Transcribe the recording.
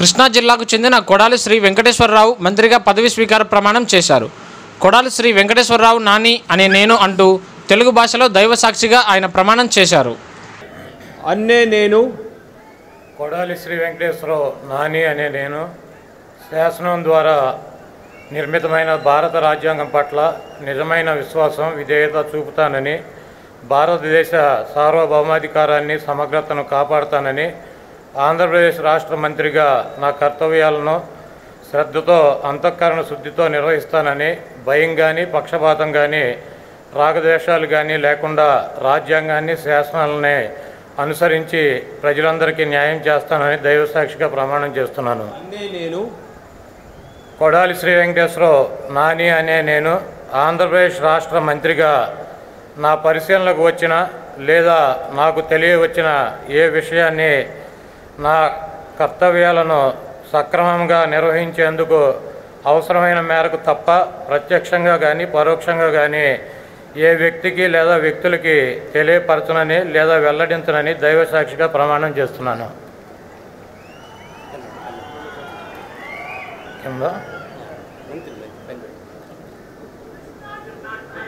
కృష్ణా జిల్లాకు చెందిన కొడాలి శ్రీ వెంకటేశ్వరరావు మంత్రిగా పదవి స్వీకార ప్రమాణం చేశారు కొడాలి శ్రీ వెంకటేశ్వరరావు నాని అనే నేను అంటూ తెలుగు భాషలో దైవ సాక్షిగా ఆయన ప్రమాణం చేశారు అన్నే నేను కొడాలి శ్రీ వెంకటేశ్వరరావు నాని అనే నేను శాసనం ద్వారా నిర్మితమైన భారత రాజ్యాంగం పట్ల నిజమైన విశ్వాసం విధేయత చూపుతానని భారతదేశ సార్వభౌమాధికారాన్ని సమగ్రతను కాపాడుతానని ఆంధ్రప్రదేశ్ రాష్ట్ర మంత్రిగా నా కర్తవ్యాలను శ్రద్ధతో అంతఃకరణ శుద్ధితో నిర్వహిస్తానని భయం కానీ పక్షపాతం కానీ రాగద్వేషాలు కానీ లేకుండా రాజ్యాంగాన్ని శాసనాలని అనుసరించి ప్రజలందరికీ న్యాయం చేస్తానని దైవసాక్షిగా ప్రమాణం చేస్తున్నాను అన్నే నేను కొడాలి శ్రీ వెంకటేశ్వరరావు నాని అనే నేను ఆంధ్రప్రదేశ్ రాష్ట్ర మంత్రిగా నా పరిశీలనకు వచ్చిన లేదా నాకు తెలియవచ్చిన ఏ విషయాన్ని నా కర్తవ్యాలను సక్రమంగా నిర్వహించేందుకు అవసరమైన మేరకు తప్ప ప్రత్యక్షంగా కానీ పరోక్షంగా కానీ ఏ వ్యక్తికి లేదా వ్యక్తులకి తెలియపరచనని లేదా వెల్లడించనని దైవసాక్షిగా ప్రమాణం చేస్తున్నాను కింద